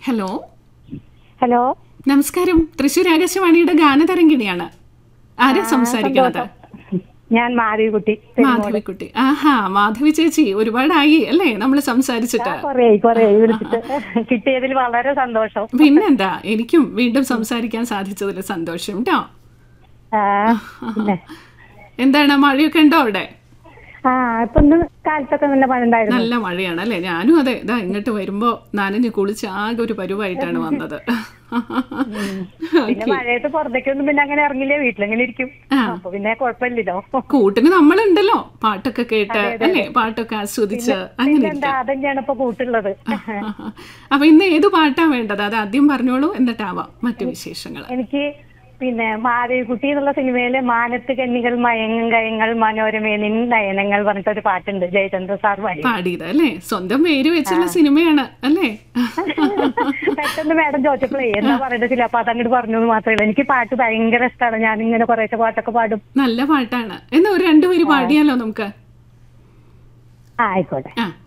Hello hello നമസ്കാരം തൃശ്ശൂർ ആകാശവാണിയുടെ ഗാനതരംഗിണിയാണ് ആരാ സംസാരിക്കുന്നത് ഞാൻ മാധവിക്കുട്ടി മാധവിക്കുട്ടി ആഹാ മാധവി ചേച്ചി ഒരുപാടായി അല്ലേ നമ്മൾ സംസാരിച്ചിട്ട് കൊറേ കൊറേ വിളിച്ചിട്ട് കിട്ടിയതിൽ വളരെ സന്തോഷം പിന്നെന്താ എനിക്കും വീണ്ടും സംസാരിക്കാൻ സാധിച്ചതിൽ സന്തോഷം കേട്ടോ ആ, പിന്നെ എന്താണ് മഴയൊക്കെ ഉണ്ടോ അവിടെ ആ ഇപ്പൊ ഇന്ന് കാലത്തൊക്കെ നല്ല മഴ ഉണ്ടായിരുന്നു നല്ല മഴയാണ് അല്ലേ ഞാനും അതെ ഇതാ ഇങ്ങോട്ട് വരുമ്പോ നനഞ്ഞ് കുളിച്ച് ആകെ ഒരു പരുവായിട്ടാണ് വന്നത് പിന്നെ മഴയത്ത് പുറത്തേക്കൊന്നും പിന്നെ അങ്ങനെ ഇറങ്ങില്ലേ വീട്ടിലെങ്ങനെ ഇരിക്കും ആ. അപ്പൊ പിന്നെ കുഴപ്പമില്ലല്ലോ കൂട്ടിന് നമ്മളുണ്ടല്ലോ പാട്ടൊക്കെ കേട്ട് അല്ലേ പാട്ടൊക്കെ ആസ്വദിച്ച് അങ്ങനെ പിന്നെന്താ അതന്നെയാണ് ഇപ്പൊ കൂട്ടുള്ളത് അപ്പൊ ഇന്ന് ഏത് പാട്ടാ വേണ്ടത് അത് ആദ്യം പറഞ്ഞോളൂ എന്നിട്ടാവാം മറ്റു വിശേഷങ്ങൾ എനിക്ക് പിന്നെ മാധവിക്കുട്ടി എന്നുള്ള സിനിമയിലെ മാനത്ത് കന്നികൾ മയങ്ങും കയങ്ങൾ മനോരമേ നിൻ നയനങ്ങൾ പറഞ്ഞിട്ടൊരു പാട്ടുണ്ട് ജയചന്ദ്ര സാർ പാടി പാടിയത് അല്ലേ സ്വന്തം പേര് വെച്ചുള്ള സിനിമയാണ് അല്ലേ പെട്ടെന്ന് മാഡം ചോദിച്ചപ്പോഴേ എന്താ പറയണ്ടില്ല അപ്പൊ അതങ്ങോട്ട് പറഞ്ഞു എന്ന് മാത്രമേ ഉള്ളൂ എനിക്ക് പാട്ട് ഭയങ്കര ഇഷ്ടമാണ് ഞാൻ ഇങ്ങനെ കുറേശ്ശെ പാട്ടൊക്കെ പാടും നല്ല പാട്ടാണ് എന്നാ ഒരു രണ്ടുപേര് പാടിയാലോ നമുക്ക് ആ ആയിക്കോട്ടെ ആ